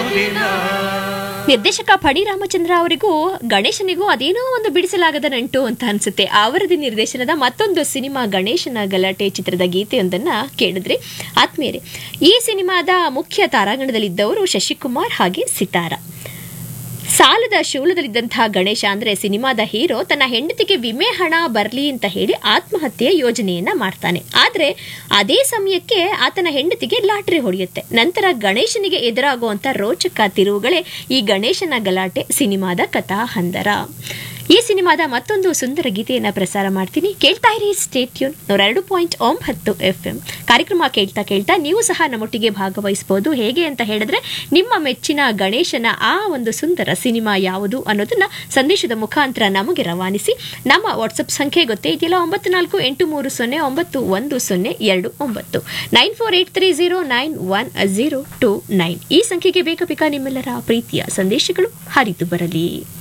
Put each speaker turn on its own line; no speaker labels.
ದಿನ
ನಿರ್ದೇಶಕ ಫಡಿ ರಾಮಚಂದ್ರ ಅವರಿಗೂ ಗಣೇಶನಿಗೂ ಅದೇನೋ ಒಂದು ಬಿಡಿಸಲಾಗದ ನಂಟು ಅಂತ ಅನ್ಸುತ್ತೆ ಅವರದಿ ನಿರ್ದೇಶನದ ಮತ್ತೊಂದು ಸಿನಿಮಾ ಗಣೇಶನ ಗಲಾಟೆ ಚಿತ್ರದ ಗೀತೆಯೊಂದನ್ನ ಕೇಳಿದ್ರಿ ಆತ್ಮೀಯರೇ ಈ ಸಿನಿಮಾದ ಮುಖ್ಯ ತಾರಾಗಣದಲ್ಲಿದ್ದವರು ಶಶಿಕುಮಾರ್ ಹಾಗೆ ಸಿತಾರ ಸಾಲದ ಶೂಲದಲ್ಲಿದ್ದಂತಹ ಗಣೇಶ ಅಂದ್ರೆ ಸಿನಿಮಾದ ಹೀರೋ ತನ್ನ ಹೆಂಡತಿಗೆ ವಿಮೆ ಹಣ ಬರಲಿ ಅಂತ ಹೇಳಿ ಆತ್ಮಹತ್ಯೆಯ ಯೋಜನೆಯನ್ನ ಮಾಡ್ತಾನೆ ಆದ್ರೆ ಅದೇ ಸಮಯಕ್ಕೆ ಆತನ ಹೆಂಡತಿಗೆ ಲಾಟ್ರಿ ಹೊಡೆಯುತ್ತೆ ನಂತರ ಗಣೇಶನಿಗೆ ಎದುರಾಗುವಂತ ರೋಚಕ ತಿರುವುಗಳೇ ಈ ಗಣೇಶನ ಗಲಾಟೆ ಸಿನಿಮಾದ ಕಥಾ ಹಂದರ ಈ ಸಿನಿಮಾದ ಮತ್ತೊಂದು ಸುಂದರ ಗೀತೆಯನ್ನ ಪ್ರಸಾರ ಮಾಡ್ತೀನಿ ಕೇಳ್ತಾ ಇರಿ ಸ್ಟೇಟ್ಯೂನ್ ನೂರ ಎರಡು ಪಾಯಿಂಟ್ ಒಂಬತ್ತು ಎಫ್ ಎಂ ಕಾರ್ಯಕ್ರಮ ಕೇಳ್ತಾ ಕೇಳ್ತಾ ನೀವು ಸಹ ನಮ್ಮೊಟ್ಟಿಗೆ ಭಾಗವಹಿಸಬಹುದು ಹೇಗೆ ಅಂತ ಹೇಳಿದ್ರೆ ನಿಮ್ಮ ಮೆಚ್ಚಿನ ಗಣೇಶನ ಆ ಒಂದು ಸುಂದರ ಸಿನಿಮಾ ಯಾವುದು ಅನ್ನೋದನ್ನ ಸಂದೇಶದ ಮುಖಾಂತರ ನಮಗೆ ರವಾನಿಸಿ ನಮ್ಮ ವಾಟ್ಸಪ್ ಸಂಖ್ಯೆ ಗೊತ್ತೇ ಇದೆಯಲ್ಲ ಒಂಬತ್ತು ನಾಲ್ಕು ಎಂಟು ಮೂರು ಸೊನ್ನೆ ಒಂಬತ್ತು ಒಂದು ಸೊನ್ನೆ ಎರಡು ಒಂಬತ್ತು nine four eight three zero nine one zero two nine ಈ ಸಂಖ್ಯೆಗೆ ಬೇಗ ಬೇಗ ನಿಮ್ಮೆಲ್ಲರ ಪ್ರೀತಿಯ ಸಂದೇಶಗಳು ಹರಿದು ಬರಲಿ